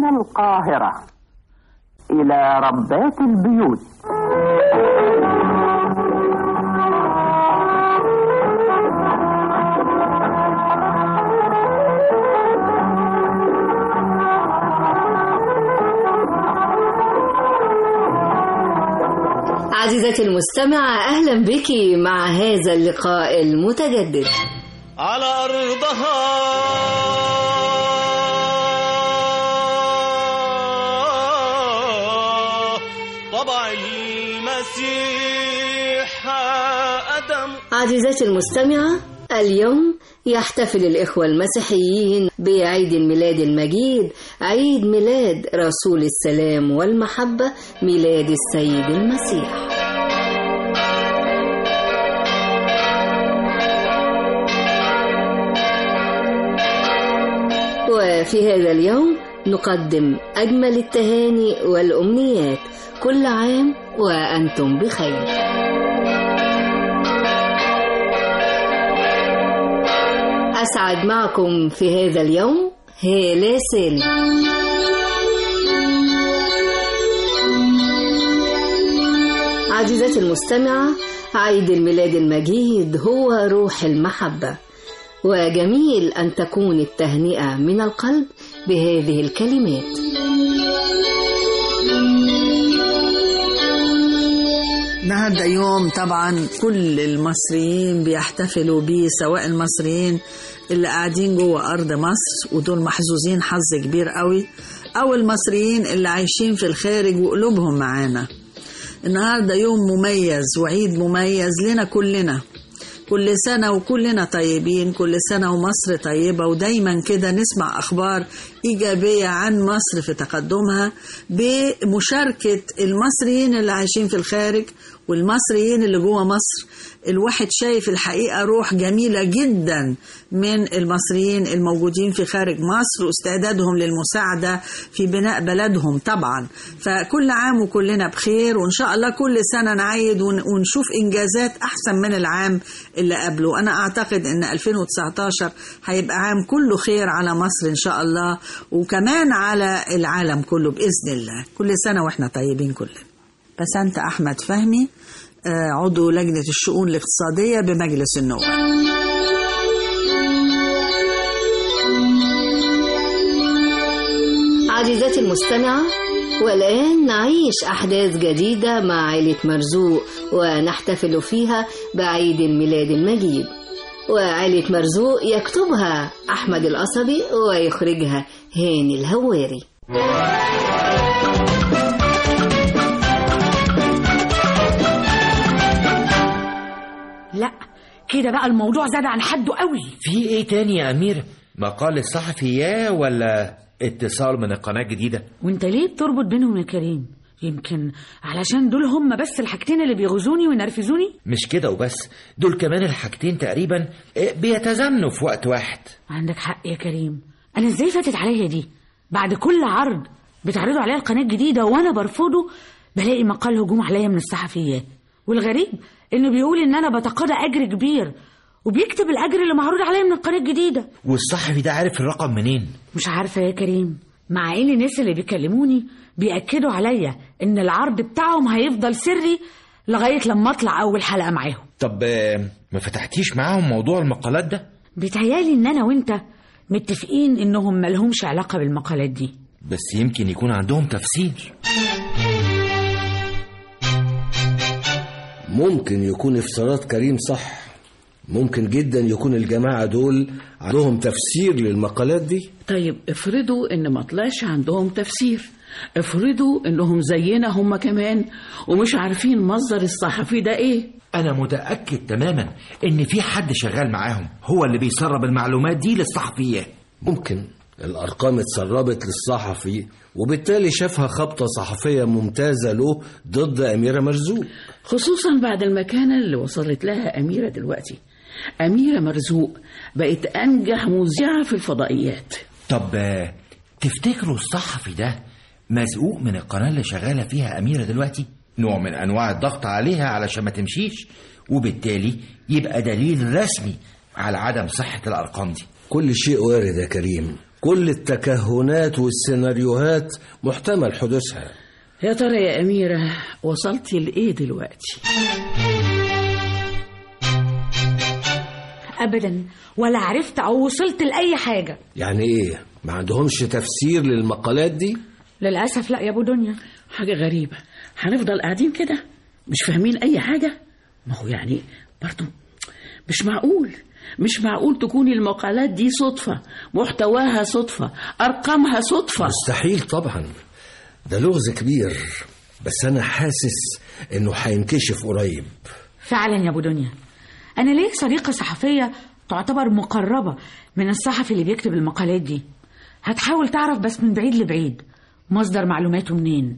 من القاهرة إلى ربات البيوت عزيزتي المستمعة أهلا بك مع هذا اللقاء المتجدد على أرضها طبع المسيح أدم عزيزتي المستمعة اليوم يحتفل الإخوة المسيحيين بعيد الميلاد المجيد عيد ميلاد رسول السلام والمحبة ميلاد السيد المسيح وفي هذا اليوم نقدم أجمل التهاني والأمنيات كل عام وأنتم بخير أسعد معكم في هذا اليوم هالة سالم عزيزتي المستمعة عيد الميلاد المجيد هو روح المحبة وجميل أن تكون التهنئة من القلب بهذه الكلمات النهارده يوم طبعا كل المصريين بيحتفلوا بيه سواء المصريين اللي قاعدين جوه ارض مصر ودول محظوظين حظ كبير قوي او المصريين اللي عايشين في الخارج وقلوبهم معانا النهارده يوم مميز وعيد مميز لنا كلنا كل سنة وكلنا طيبين كل سنة ومصر طيبة ودايما كده نسمع أخبار إيجابية عن مصر في تقدمها بمشاركة المصريين اللي عايشين في الخارج والمصريين اللي جوه مصر الواحد شايف الحقيقة روح جميلة جدا من المصريين الموجودين في خارج مصر واستعدادهم للمساعدة في بناء بلدهم طبعا فكل عام وكلنا بخير وإن شاء الله كل سنة نعيد ونشوف إنجازات أحسن من العام اللي قبله أنا أعتقد أن 2019 هيبقى عام كله خير على مصر إن شاء الله وكمان على العالم كله بإذن الله كل سنة وإحنا طيبين كلنا بس أنت أحمد فهمي عضو لجنة الشؤون الاقتصادية بمجلس النواب عزيزتي المستمعة والآن نعيش أحداث جديدة مع عائلة مرزوق ونحتفل فيها بعيد الميلاد المجيد وعائلة مرزوق يكتبها أحمد القصبي ويخرجها هاني الهواري لا كده بقى الموضوع زاد عن حده قوي في ايه تاني يا امير مقال الصحفي يا ولا اتصال من القناه الجديده وانت ليه بتربط بينهم يا كريم يمكن علشان دول هم بس الحاجتين اللي بيغزوني وينرفزوني مش كده وبس دول كمان الحاجتين تقريبا بيتزامنوا في وقت واحد عندك حق يا كريم انا ازاي فاتت عليا دي بعد كل عرض بتعرضوا عليا القناه الجديده وانا برفضه بلاقي مقال هجوم عليا من الصحفيات والغريب انه بيقول ان انا بتقاضى اجر كبير وبيكتب الاجر اللي معروض عليا من القناه الجديده والصحفي ده عارف الرقم منين مش عارفه يا كريم مع ان الناس اللي بيكلموني بياكدوا عليا ان العرض بتاعهم هيفضل سري لغايه لما اطلع اول حلقه معاهم طب ما فتحتيش معاهم موضوع المقالات ده بيتهيالي ان انا وانت متفقين انهم ملهمش علاقه بالمقالات دي بس يمكن يكون عندهم تفسير ممكن يكون افتراض كريم صح ممكن جدا يكون الجماعة دول عندهم تفسير للمقالات دي طيب افرضوا ان ما طلعش عندهم تفسير افرضوا انهم زينا هم كمان ومش عارفين مصدر الصحفي ده ايه انا متاكد تماما ان في حد شغال معاهم هو اللي بيسرب المعلومات دي للصحفيات ممكن الارقام اتسربت للصحفي وبالتالي شافها خبطة صحفية ممتازة له ضد أميرة مرزوق خصوصا بعد المكانة اللي وصلت لها أميرة دلوقتي أميرة مرزوق بقت أنجح مذيعة في الفضائيات طب تفتكروا الصحفي ده مزقوق من القناة اللي شغالة فيها أميرة دلوقتي نوع من أنواع الضغط عليها علشان ما تمشيش وبالتالي يبقى دليل رسمي على عدم صحة الأرقام دي كل شيء وارد يا كريم كل التكهنات والسيناريوهات محتمل حدوثها يا ترى يا أميرة وصلتي لإيه دلوقتي ابدا ولا عرفت او وصلت لاي حاجه يعني ايه ما عندهمش تفسير للمقالات دي للاسف لا يا ابو دنيا حاجة غريبة هنفضل قاعدين كده مش فاهمين أي حاجة ما هو يعني برضو مش معقول مش معقول تكون المقالات دي صدفة محتواها صدفة أرقامها صدفة مستحيل طبعا ده لغز كبير بس انا حاسس انه هينكشف قريب فعلا يا ابو دنيا انا ليا صديقه صحفيه تعتبر مقربه من الصحفي اللي بيكتب المقالات دي هتحاول تعرف بس من بعيد لبعيد مصدر معلوماته منين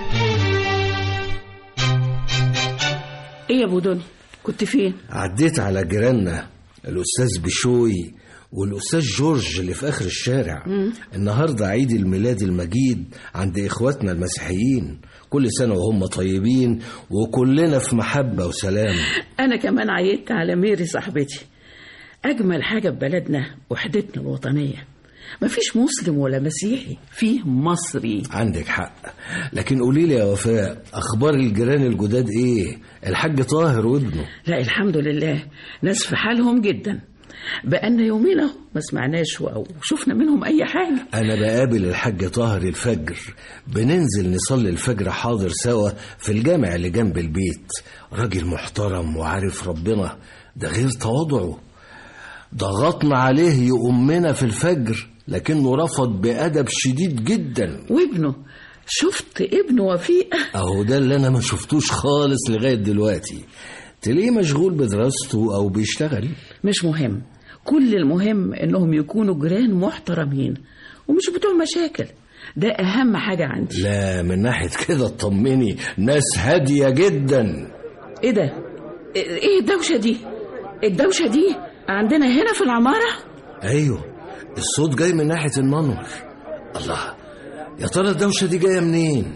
إيه يا أبو دنيا كنت فين عديت على جيراننا الاستاذ بشوي والاستاذ جورج اللي في اخر الشارع النهارده عيد الميلاد المجيد عند اخواتنا المسيحيين كل سنه وهم طيبين وكلنا في محبه وسلام أنا كمان عيدت على ميري صاحبتي أجمل حاجة في بلدنا وحدتنا الوطنية مفيش مسلم ولا مسيحي فيه مصري عندك حق لكن قولي لي يا وفاء اخبار الجيران الجداد ايه الحاج طاهر وابنه لا الحمد لله ناس في حالهم جدا بقالنا يومين اهو ما سمعناش او شفنا منهم اي حاجه انا بقابل الحاج طاهر الفجر بننزل نصلي الفجر حاضر سوا في الجامع اللي جنب البيت راجل محترم وعارف ربنا ده غير تواضعه ضغطنا عليه يؤمنا في الفجر لكنه رفض بأدب شديد جدا وابنه شفت ابنه وفيق اهو ده اللي انا ما شفتوش خالص لغايه دلوقتي تلاقيه مشغول بدراسته او بيشتغل مش مهم كل المهم انهم يكونوا جيران محترمين ومش بتوع مشاكل ده اهم حاجه عندي لا من ناحيه كده اطمني ناس هاديه جدا ايه ده ايه الدوشه دي الدوشه دي عندنا هنا في العماره ايوه الصوت جاي من ناحيه المنور الله يا ترى الدوشه دي جايه منين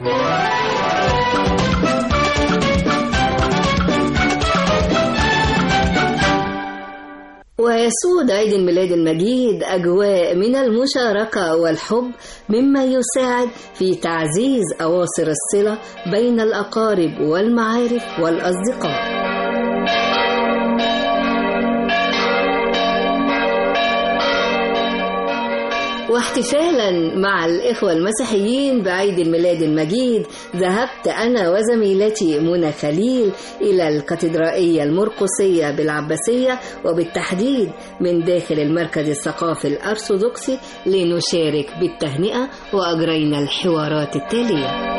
ويسود عيد الميلاد المجيد أجواء من المشاركة والحب مما يساعد في تعزيز أواصر الصلة بين الأقارب والمعارف والأصدقاء واحتفالا مع الإخوة المسيحيين بعيد الميلاد المجيد ذهبت أنا وزميلتي منى خليل إلى الكاتدرائية المرقسية بالعباسية وبالتحديد من داخل المركز الثقافي الأرثوذكسي لنشارك بالتهنئة وأجرينا الحوارات التالية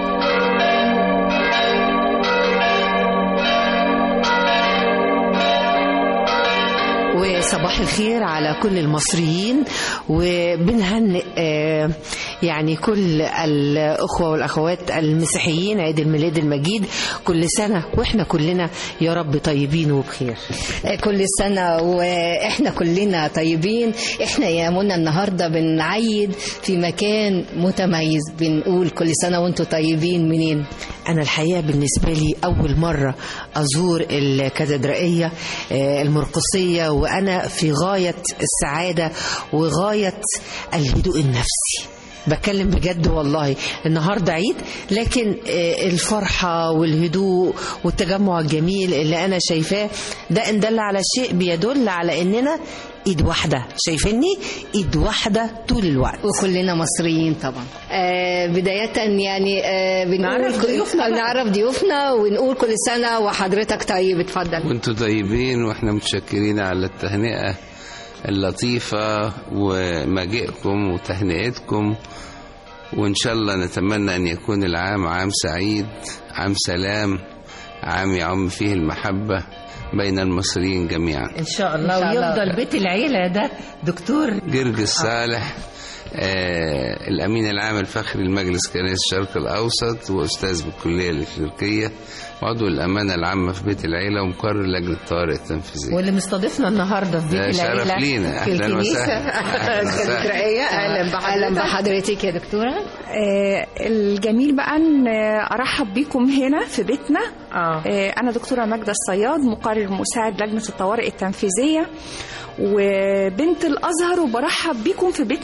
وصباح الخير على كل المصريين وبنهنئ آه، يعني كل الأخوة والأخوات المسيحيين عيد الميلاد المجيد كل سنة وإحنا كلنا يا رب طيبين وبخير كل سنة وإحنا كلنا طيبين إحنا يا منى النهاردة بنعيد في مكان متميز بنقول كل سنة وانتم طيبين منين أنا الحقيقة بالنسبة لي أول مرة أزور الكاتدرائية آه، المرقسية وأنا في غاية السعادة وغاية الهدوء النفسي بتكلم بجد والله النهارده عيد لكن آه، الفرحه والهدوء والتجمع الجميل اللي انا شايفاه ده ان دل على شيء بيدل على اننا ايد واحده شايفيني ايد واحده طول الوقت وكلنا مصريين طبعا آه بداية يعني آه بنقول نعرف ضيوفنا بقى. نعرف ضيوفنا ونقول كل سنة وحضرتك طيب اتفضل وانتوا طيبين واحنا متشكرين على التهنئة اللطيفة ومجيئكم وتهنئتكم وإن شاء الله نتمنى أن يكون العام عام سعيد عام سلام عام يعم فيه المحبة بين المصريين جميعا ان شاء الله إن شاء الله. ويفضل بيت العيله ده دكتور جرجس صالح آه الأمين العام الفخري لمجلس كنائس الشرق الأوسط وأستاذ بالكلية الإكليريكية وعضو الأمانة العامة في بيت العيلة ومقرر لجنة الطوارئ التنفيذية واللي مستضيفنا النهارده في ده بيت شرف العيله لينا. في أهلاً الكنيسه وسهلاً. أهلاً وسهلاً. الكاتدرائية أهلا أهلا بحضرتك يا دكتورة آه، الجميل بقى ان آه، ارحب بيكم هنا في بيتنا اه آه، انا دكتوره ماجده الصياد مقرر مساعد لجنه الطوارئ التنفيذيه وبنت الازهر وبرحب بيكم في بيتنا التاني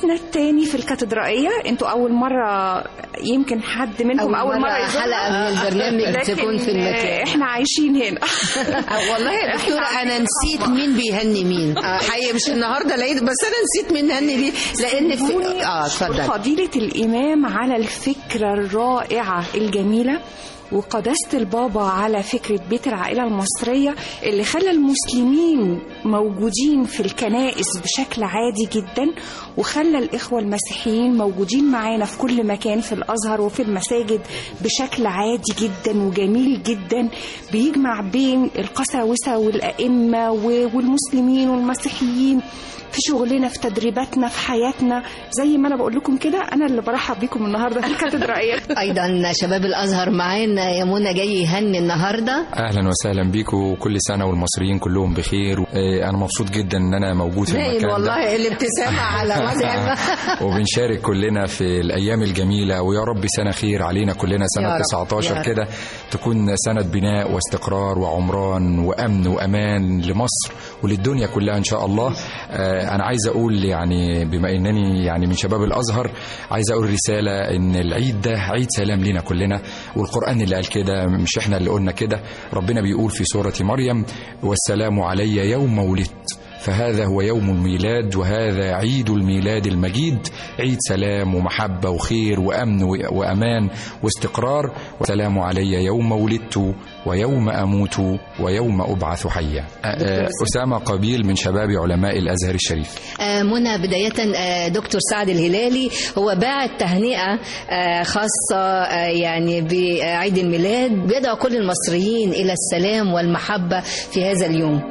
تاني في الكاتدرائية انتوا أول مرة يمكن حد منكم أول أول مرة, مرة يزورنا. حلقة من البرنامج لكن تكون في المكان. احنا عايشين هنا والله يا دكتورة أنا نسيت مين بيهني مين حقيقة مش النهاردة العيد بس أنا نسيت مين هني ليه لأن في... آه اتفضل فضيلة الإمام على الفكرة الرائعة الجميلة وقداسة البابا على فكرة بيت العائلة المصرية اللي خلى المسلمين موجودين في الكنائس بشكل عادي جدا وخلى الإخوة المسيحيين موجودين معانا في كل مكان في الأزهر وفي المساجد بشكل عادي جدا وجميل جدا بيجمع بين القساوسة والأئمة و- والمسلمين والمسيحيين في شغلنا في تدريباتنا في حياتنا زي ما انا بقول لكم كده انا اللي برحب بيكم النهارده في الكاتدرائيه ايضا شباب الازهر معانا يا منى جاي يهني النهارده اهلا وسهلا بيكم وكل سنه والمصريين كلهم بخير إيه، انا مبسوط جدا ان انا موجود في باين المكان ده والله الابتسامة على وجهك وبنشارك كلنا في الايام الجميله ويا رب سنه خير علينا كلنا يا سنه رب، 19 يا رب. كده تكون سنه بناء واستقرار وعمران وامن وامان لمصر وللدنيا كلها ان شاء الله آه، انا عايز اقول يعني بما انني يعني من شباب الازهر عايز اقول رساله ان العيد ده عيد سلام لينا كلنا والقران اللي قال كده مش احنا اللي قلنا كده ربنا بيقول في سوره مريم والسلام علي يوم ولدت فهذا هو يوم الميلاد وهذا عيد الميلاد المجيد عيد سلام ومحبة وخير وأمن و- وأمان واستقرار والسلام علي يوم ولدت ويوم أموت ويوم أبعث حيا أ- أ- أسامة قبيل من شباب علماء الأزهر الشريف آه، منى بداية آه، دكتور سعد الهلالي هو باعت تهنئة آه، خاصة آه، يعني بعيد الميلاد بيدعو كل المصريين إلى السلام والمحبة في هذا اليوم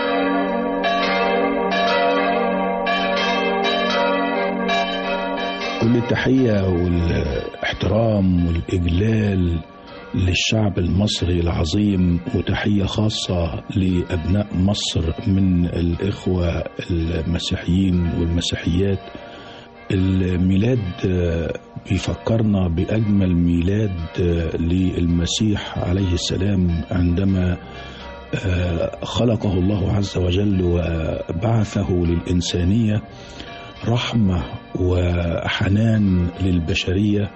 كل التحية والاحترام والإجلال للشعب المصري العظيم وتحية خاصة لأبناء مصر من الإخوة المسيحيين والمسيحيات الميلاد آه، بيفكرنا بأجمل ميلاد آه، للمسيح عليه السلام عندما آه، خلقه الله عز وجل وبعثه للإنسانية رحمة وحنان للبشرية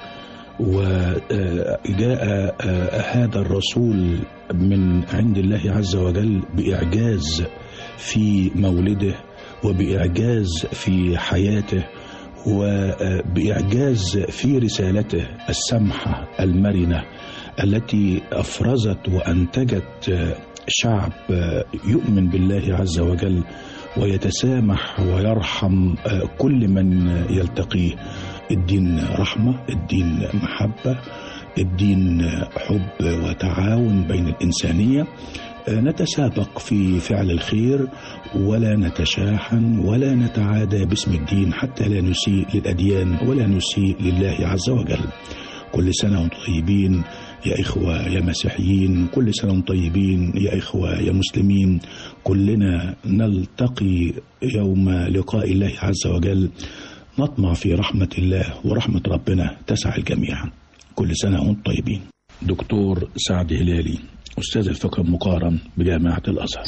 وجاء هذا الرسول من عند الله عز وجل بإعجاز في مولده وبإعجاز في حياته وبإعجاز في رسالته السمحة المرنة التي أفرزت وأنتجت شعب يؤمن بالله عز وجل ويتسامح ويرحم كل من يلتقيه الدين رحمة الدين محبة الدين حب وتعاون بين الإنسانية نتسابق في فعل الخير ولا نتشاحن ولا نتعادى باسم الدين حتى لا نسيء للأديان ولا نسيء لله عز وجل كل سنة وانتم طيبين يا إخوة يا مسيحيين كل سنة وانتم طيبين يا إخوة يا مسلمين كلنا نلتقي يوم لقاء الله عز وجل نطمع في رحمة الله ورحمة ربنا تسع الجميع كل سنة وانتم طيبين دكتور سعد هلالي أستاذ الفقه المقارن بجامعة الأزهر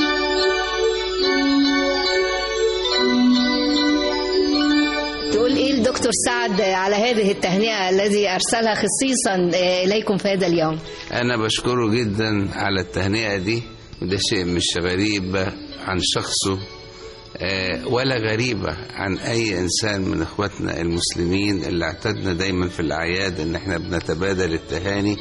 تقول إيه الدكتور سعد على هذه التهنئة الذي أرسلها خصيصا آه، إليكم في هذا اليوم أنا بشكره جدا على التهنئة دي وده شيء مش غريب عن شخصه آه، ولا غريبة عن أي إنسان من إخواتنا المسلمين اللي اعتدنا دايما في الأعياد إن إحنا بنتبادل التهاني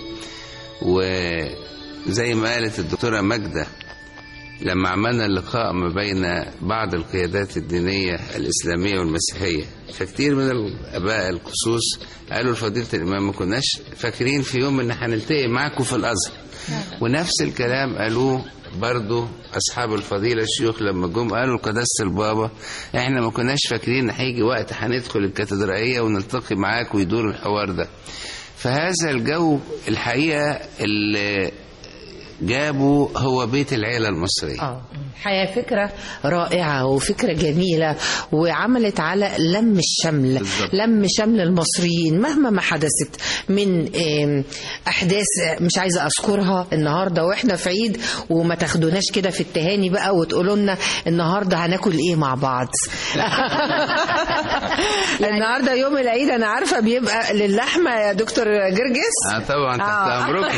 وزي ما قالت الدكتورة ماجدة لما عملنا اللقاء ما بين بعض القيادات الدينية الإسلامية والمسيحية فكتير من الآباء القصوص قالوا لفضيلة الإمام ما كناش فاكرين في يوم إن هنلتقي معاكم في الأزهر ونفس الكلام قالوه برضو أصحاب الفضيلة الشيوخ لما جم قالوا لقداسة البابا إحنا ما كناش فاكرين هيجي وقت هندخل الكاتدرائية ونلتقي معاك ويدور الحوار ده فهذا الجو الحقيقة اللي جابوا هو بيت العيلة المصرية اه الحقيقة فكرة رائعة وفكرة جميلة وعملت على لم الشمل بالظبط. لم شمل المصريين مهما ما حدثت من آم، أحداث مش عايزة أذكرها النهاردة وإحنا في عيد وما تاخدوناش كده في التهاني بقى وتقولوا لنا النهاردة هناكل إيه مع بعض النهاردة يوم العيد أنا عارفة بيبقى للحمة يا دكتور جرجس اه طبعا تحت آه. امركم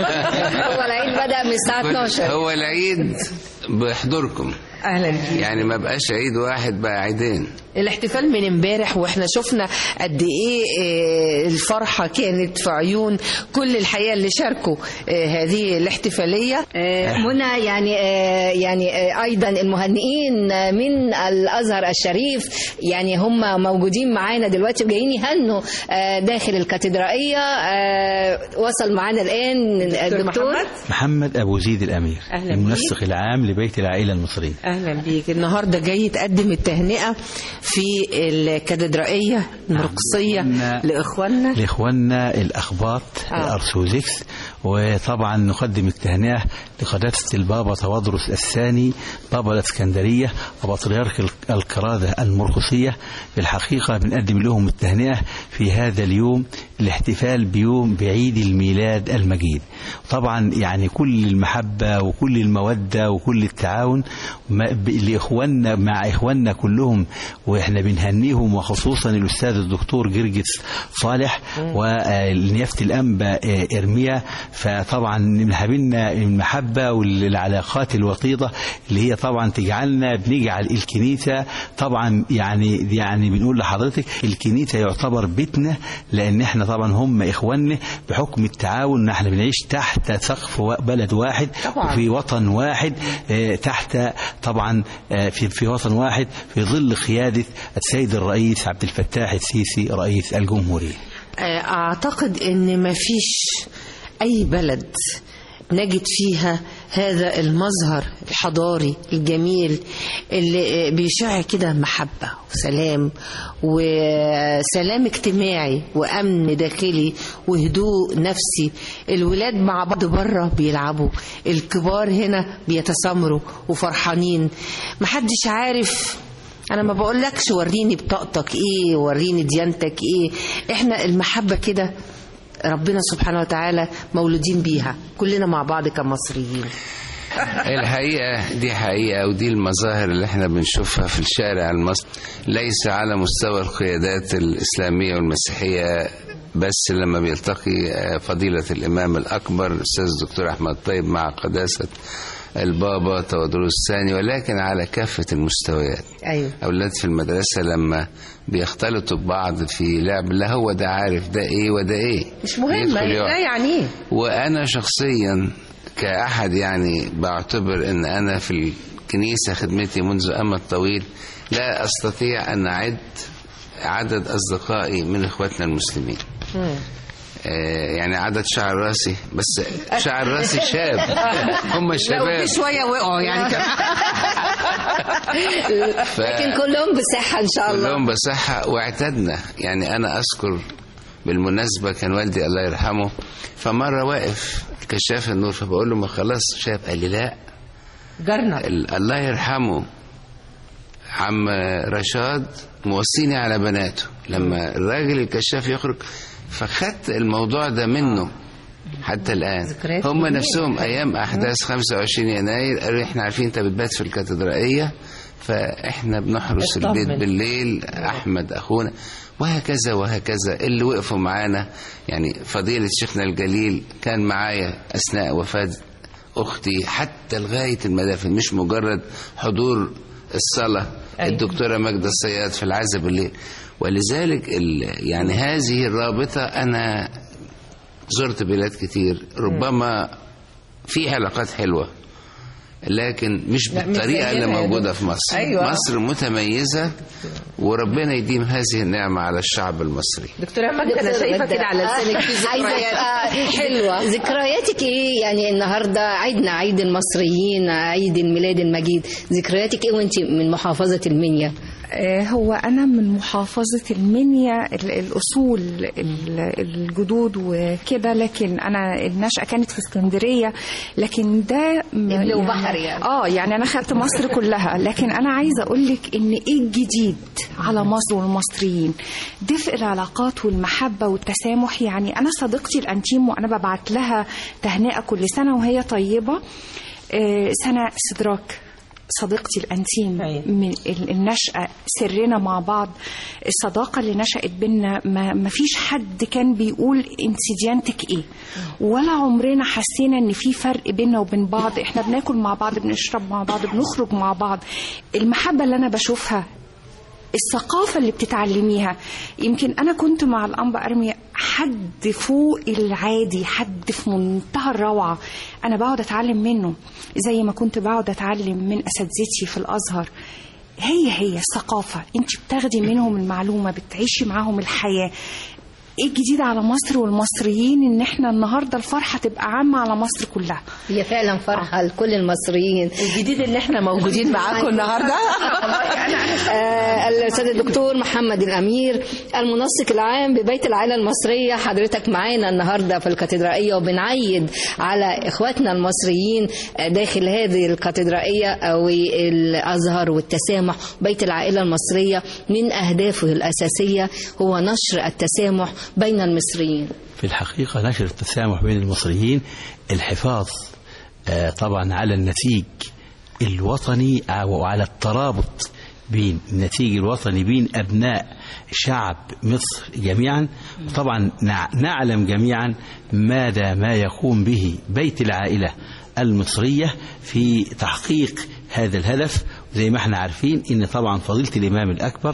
هو العيد بدأ من الساعة 12 هو العيد بحضوركم أهلا بيك يعني ما بقاش عيد واحد بقى عيدين الاحتفال من امبارح واحنا شفنا قد ايه آه، الفرحه كانت في عيون كل الحقيقه اللي شاركوا آه، هذه الاحتفاليه آه، منى يعني آه، يعني آه، ايضا المهنئين آه، من الازهر الشريف يعني هم موجودين معانا دلوقتي وجايين يهنوا آه، داخل الكاتدرائيه آه، وصل معانا الان الدكتور محمد أبو زيد الأمير أهلا المنسق العام لبيت العائلة المصرية اهلا بيك النهارده جاي تقدم التهنئه في الكاتدرائيه المرقصيه لاخواننا لإخواننا الأخباط آه. الأرثوذكس وطبعا نقدم التهنئة لقداسة البابا تواضرس الثاني بابا الإسكندرية وبطريرك ال- الكرادة المرقصية في الحقيقة بنقدم لهم التهنئة في هذا اليوم الاحتفال بيوم بعيد الميلاد المجيد طبعا يعني كل المحبة وكل المودة وكل التعاون ما- ب- لإخواننا مع إخواننا كلهم وإحنا بنهنيهم وخصوصا الأستاذ الدكتور جرجس صالح ونيافة الأنبا آه، إرميا فطبعا منحبنا المحبة والعلاقات الوطيدة اللي هي طبعا تجعلنا بنجعل الكنيسة طبعا يعني يعني بنقول لحضرتك الكنيسة يعتبر بيتنا لأن احنا طبعا هم إخواننا بحكم التعاون ان احنا بنعيش تحت سقف و- بلد واحد طبعاً. وفي وطن واحد آه، تحت طبعا آه، في في وطن واحد في ظل قيادة السيد الرئيس عبد الفتاح السيسي رئيس الجمهورية اعتقد ان مفيش اي بلد نجد فيها هذا المظهر الحضاري الجميل اللي بيشع كده محبة وسلام وسلام اجتماعي وأمن داخلي وهدوء نفسي الولاد مع بعض بره بيلعبوا الكبار هنا بيتسامروا وفرحانين محدش عارف انا ما بقولكش وريني بطاقتك ايه وريني ديانتك ايه احنا المحبة كده ربنا سبحانه وتعالى مولودين بيها كلنا مع بعض كمصريين الحقيقة دي حقيقة ودي المظاهر اللي احنا بنشوفها في الشارع المصري ليس على مستوى القيادات الإسلامية والمسيحية بس لما بيلتقي آه، فضيلة الإمام الأكبر الأستاذ الدكتور أحمد طيب مع قداسة البابا تودروس الثاني ولكن على كافة المستويات ايوه أولاد في المدرسة لما بيختلطوا ببعض في لعب لا هو ده عارف ده ايه وده ايه مش مهم يدخل يقعد. لا يعني ايه وانا شخصيا كاحد يعني بعتبر ان انا في الكنيسه خدمتي منذ امد طويل لا استطيع ان اعد عدد اصدقائي من اخواتنا المسلمين آه، يعني عدد شعر راسي بس شعر راسي شاب هم لا شباب وفي شوية وقعوا يعني كمان ف- لكن كلهم بصحة إن شاء الله كلهم بصحة واعتدنا يعني أنا أذكر بالمناسبة كان والدي الله يرحمه فمرة واقف كشاف النور فبقول له ما خلاص شاف قال لي لا جارنا ال- الله يرحمه عم رشاد موصيني على بناته لما الراجل الكشاف يخرج فخدت الموضوع ده منه حتى الآن ذكريات هم جميلة. نفسهم أيام أحداث 25 يناير قالوا إحنا عارفين أنت بتبات في الكاتدرائية فإحنا بنحرس اطمن. البيت بالليل أحمد أخونا وهكذا وهكذا اللي وقفوا معانا يعني فضيلة شيخنا الجليل كان معايا أثناء وفاة أختي حتى لغاية المدافن مش مجرد حضور الصلاة أيوة. الدكتورة ماجدة الصياد في العزب بالليل ولذلك ال- يعني هذه الرابطة أنا زرت بلاد كتير ربما في علاقات حلوة لكن مش لا، مش بالطريقة اللي زينا يا موجودة دكتور. في مصر أيوة. مصر متميزة وربنا يديم هذه النعمة على الشعب المصري دكتورة مجد انا شايفة كده على لسانك في عايزة ذكريات آه، حلوة ذكرياتك ايه يعني النهارده عيدنا عيد المصريين عيد الميلاد المجيد ذكرياتك ايه وانت من محافظة المنيا آه، هو أنا من محافظة المنيا ال- الأصول ال- الجدود وكده لكن أنا النشأة كانت في اسكندرية لكن ده م- ابن وبحر يعني. اه يعني أنا خدت مصر كلها لكن أنا عايزة أقول لك إن إيه الجديد على مصر والمصريين دفء العلاقات والمحبة والتسامح يعني أنا صديقتي الأنتيم وأنا ببعت لها تهنئة كل سنة وهي طيبة آه، سنة سدراك صديقتي الأنتيم من ال- النشأة سرنا مع بعض الصداقة اللي نشأت بينا ما ما فيش حد كان بيقول انت ديانتك ايه ولا عمرنا حسينا ان في فرق بيننا وبين بعض احنا بناكل مع بعض بنشرب مع بعض بنخرج مع بعض المحبة اللي انا بشوفها الثقافة اللي بتتعلميها يمكن أنا كنت مع الأنبا أرمي حد فوق العادي حد في منتهى الروعة أنا بقعد أتعلم منه زي ما كنت بقعد أتعلم من أساتذتي في الأزهر هي هي الثقافة انت بتاخدي منهم المعلومة بتعيشي معاهم الحياة ايه الجديد على مصر والمصريين ان احنا النهارده الفرحه تبقى عامه على مصر كلها هي فعلا فرحة لكل المصريين الجديد ان احنا موجودين معاكم النهارده آه، الأستاذ الدكتور محمد الأمير المنسق العام ببيت العائلة المصرية حضرتك معانا النهاردة في الكاتدرائية وبنعيد على إخواتنا المصريين آه، داخل هذه الكاتدرائية والأزهر والتسامح بيت العائلة المصرية من أهدافه الأساسية هو نشر التسامح بين المصريين في الحقيقة نشر التسامح بين المصريين الحفاظ آه، طبعا على النسيج الوطني وعلى الترابط بين النسيج الوطني بين أبناء شعب مصر جميعا طبعا نع- نعلم جميعا ماذا ما يقوم به بيت العائلة المصرية في تحقيق هذا الهدف زي ما احنا عارفين ان طبعا فضيلة الامام الاكبر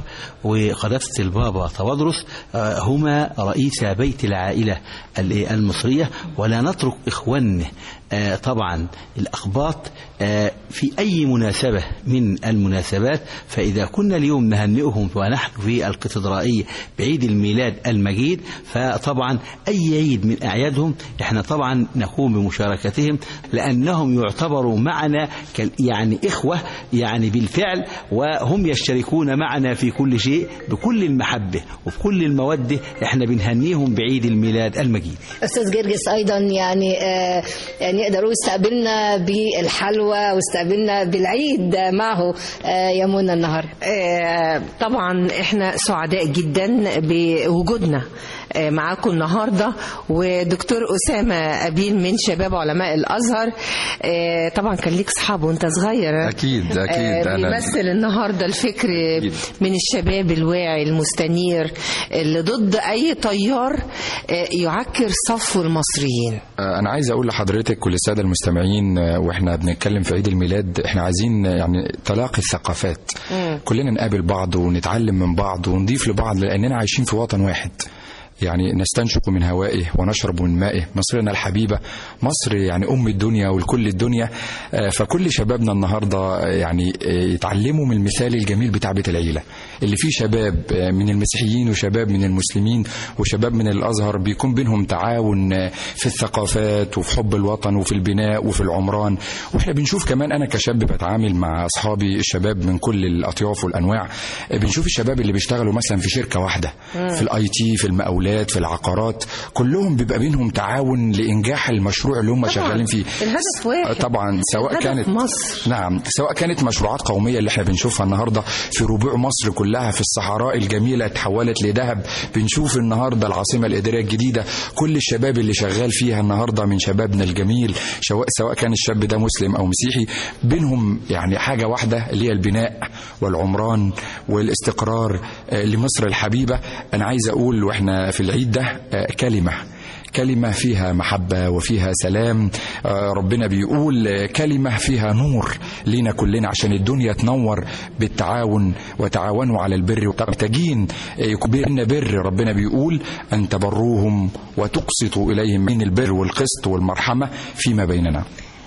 وقداسة البابا تودرس آه، هما رئيسا بيت العائلة ال- المصرية ولا نترك اخواننا آه، طبعا الاقباط آه، في اي مناسبة من المناسبات فاذا كنا اليوم نهنئهم ونحن في الكاتدرائية بعيد الميلاد المجيد فطبعا اي عيد من اعيادهم احنا طبعا نقوم بمشاركتهم لانهم يعتبروا معنا كال- يعني اخوة يعني بالفعل وهم يشتركون معنا في كل شيء بكل المحبة وبكل المودة احنا بنهنيهم بعيد الميلاد المجيد أستاذ جرجس أيضا يعني آه، يعني يقدروا يستقبلنا بالحلوى واستقبلنا بالعيد معه آه، يا منى النهارده آه، طبعا احنا سعداء جدا بوجودنا آه، معاكم النهارده ودكتور اسامه ابيل من شباب علماء الازهر آه، طبعا كان ليك اصحاب وانت صغير أكيد أكيد آه، أنا بيمثل النهارده الفكر من الشباب الواعي المستنير اللي ضد اي تيار آه، يعكر صفو المصريين آه، أنا عايز أقول لحضرتك وللسادة المستمعين آه، وإحنا بنتكلم في عيد الميلاد إحنا عايزين آه، يعني تلاقي الثقافات كلنا نقابل بعض ونتعلم من بعض ونضيف لبعض لأننا عايشين في وطن واحد يعني نستنشق من هوائه ونشرب من مائه مصرنا الحبيبة مصر يعني أم الدنيا والكل الدنيا آه، فكل شبابنا النهاردة آه، يعني آه، يتعلموا من المثال الجميل بتاع بيت العيلة اللي فيه شباب آه، من المسيحيين وشباب من المسلمين وشباب من الأزهر بيكون بينهم تعاون آه، في الثقافات وفي حب الوطن وفي البناء وفي العمران واحنا بنشوف كمان أنا كشاب بتعامل مع أصحابي الشباب من كل الأطياف والأنواع آه، بنشوف الشباب اللي بيشتغلوا مثلا في شركة واحدة مم. في الاي تي في المقاولات في العقارات كلهم بيبقى بينهم تعاون لانجاح المشروع اللي هم شغالين فيه الهدف واحد طبعا سواء الهدف كانت مصر. نعم سواء كانت مشروعات قوميه اللي احنا بنشوفها النهارده في ربوع مصر كلها في الصحراء الجميله اتحولت لذهب بنشوف النهارده العاصمه الاداريه الجديده كل الشباب اللي شغال فيها النهارده من شبابنا الجميل سواء سواء كان الشاب ده مسلم او مسيحي بينهم يعني حاجه واحده اللي هي البناء والعمران والاستقرار آه، لمصر الحبيبه انا عايز اقول واحنا في العيد ده آه، كلمه كلمة فيها محبة وفيها سلام آه، ربنا بيقول آه، كلمة فيها نور لينا كلنا عشان الدنيا تنور بالتعاون وتعاونوا على البر محتاجين آه، يكون بيننا بر ربنا بيقول أن تبروهم وتقسطوا إليهم من البر والقسط والمرحمة فيما بيننا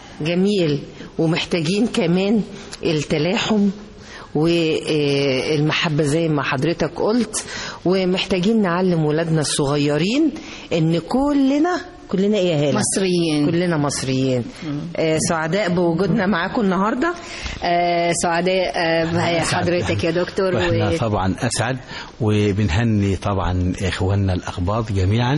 جميل ومحتاجين كمان التلاحم والمحبة زي ما حضرتك قلت ومحتاجين نعلم ولادنا الصغيرين ان كلنا كلنا ايه يا هاله مصريين كلنا مصريين آه سعداء بوجودنا معاكم النهارده آه سعداء آه حضرتك يا دكتور واحنا و... طبعا اسعد وبنهني طبعا اخواننا الاقباط جميعا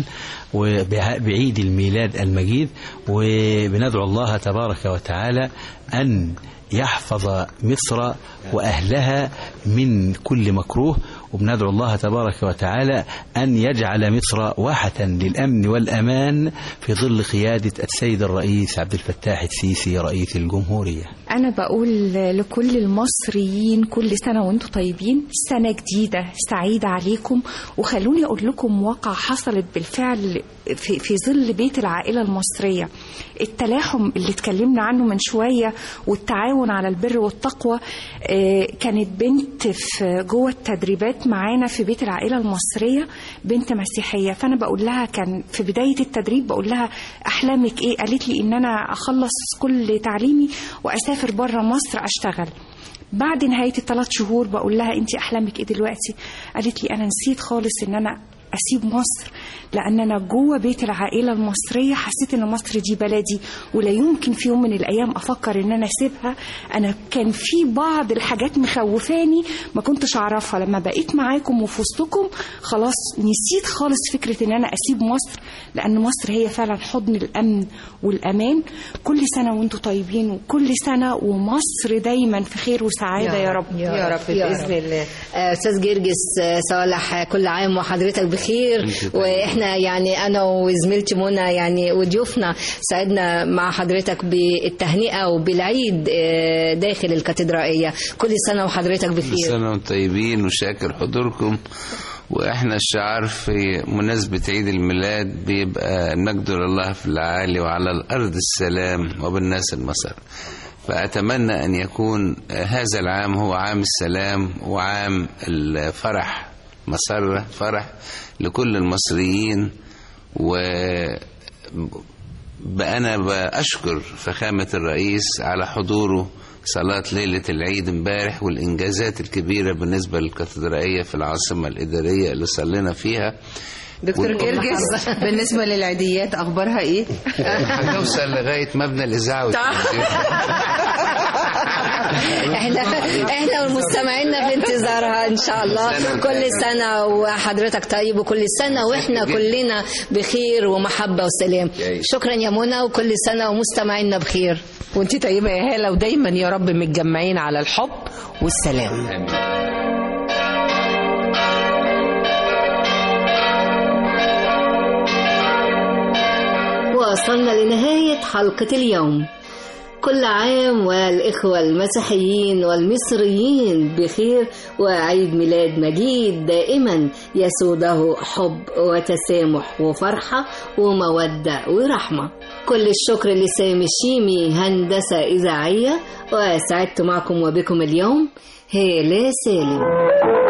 وبعيد الميلاد المجيد وبندعو الله تبارك وتعالى ان يحفظ مصر واهلها من كل مكروه وبندعو الله تبارك وتعالى ان يجعل مصر واحه للامن والامان في ظل قياده السيد الرئيس عبد الفتاح السيسي رئيس الجمهوريه. أنا بقول لكل المصريين كل سنة وانتم طيبين سنة جديدة سعيدة عليكم وخلوني أقول لكم واقع حصلت بالفعل في, في ظل بيت العائلة المصرية التلاحم اللي اتكلمنا عنه من شوية والتعاون على البر والتقوى آه، كانت بنت في جوه التدريبات معانا في بيت العائلة المصرية بنت مسيحية فأنا بقول لها كان في بداية التدريب بقول لها أحلامك إيه قالت لي إن أنا أخلص كل تعليمي وأسافر بره مصر أشتغل بعد نهاية الثلاث شهور بقول لها أنت أحلامك إيه دلوقتي قالت لي أنا نسيت خالص إن أنا اسيب مصر لان انا جوه بيت العائله المصريه حسيت ان مصر دي بلدي ولا يمكن في يوم من الايام افكر ان انا اسيبها انا كان في بعض الحاجات مخوفاني ما كنتش اعرفها لما بقيت معاكم وفي وسطكم خلاص نسيت خالص فكره ان انا اسيب مصر لان مصر هي فعلا حضن الامن والامان كل سنه وانتم طيبين وكل سنه ومصر دايما في خير وسعاده يا, رب يا رب باذن الله آه، استاذ جرجس آه، صالح كل عام وحضرتك بخير واحنا يعني انا وزميلتي منى يعني وضيوفنا سعدنا مع حضرتك بالتهنئه وبالعيد آه، داخل الكاتدرائيه كل سنه وحضرتك كل بخير سنة وانتم طيبين وشاكر حضوركم واحنا الشعار في مناسبة عيد الميلاد بيبقى المجد لله في العالي وعلى الأرض السلام وبالناس المسار فأتمنى أن يكون هذا العام هو عام السلام وعام الفرح مسرة فرح لكل المصريين و أنا بأشكر فخامة الرئيس على حضوره صلاة ليلة العيد امبارح والإنجازات الكبيرة بالنسبة للكاتدرائية في العاصمة الإدارية اللي صلينا فيها دكتور وال- جرجس بالنسبه للعيديات اخبارها ايه هنوصل لغاية مبنى الإذاعة والتلفزيون احنا احنا والمستمعين في انتظارها ان شاء الله كل سنه وحضرتك طيب وكل سنه واحنا كلنا بخير ومحبه وسلام شكرا يا منى وكل سنه ومستمعينا بخير وانت طيبه يا هاله ودايما يا رب متجمعين على الحب والسلام وصلنا لنهاية حلقة اليوم كل عام والإخوة المسيحيين والمصريين بخير وعيد ميلاد مجيد دائما يسوده حب وتسامح وفرحة ومودة ورحمة كل الشكر لسامي الشيمي هندسة إذاعية وسعدت معكم وبكم اليوم هالة سالم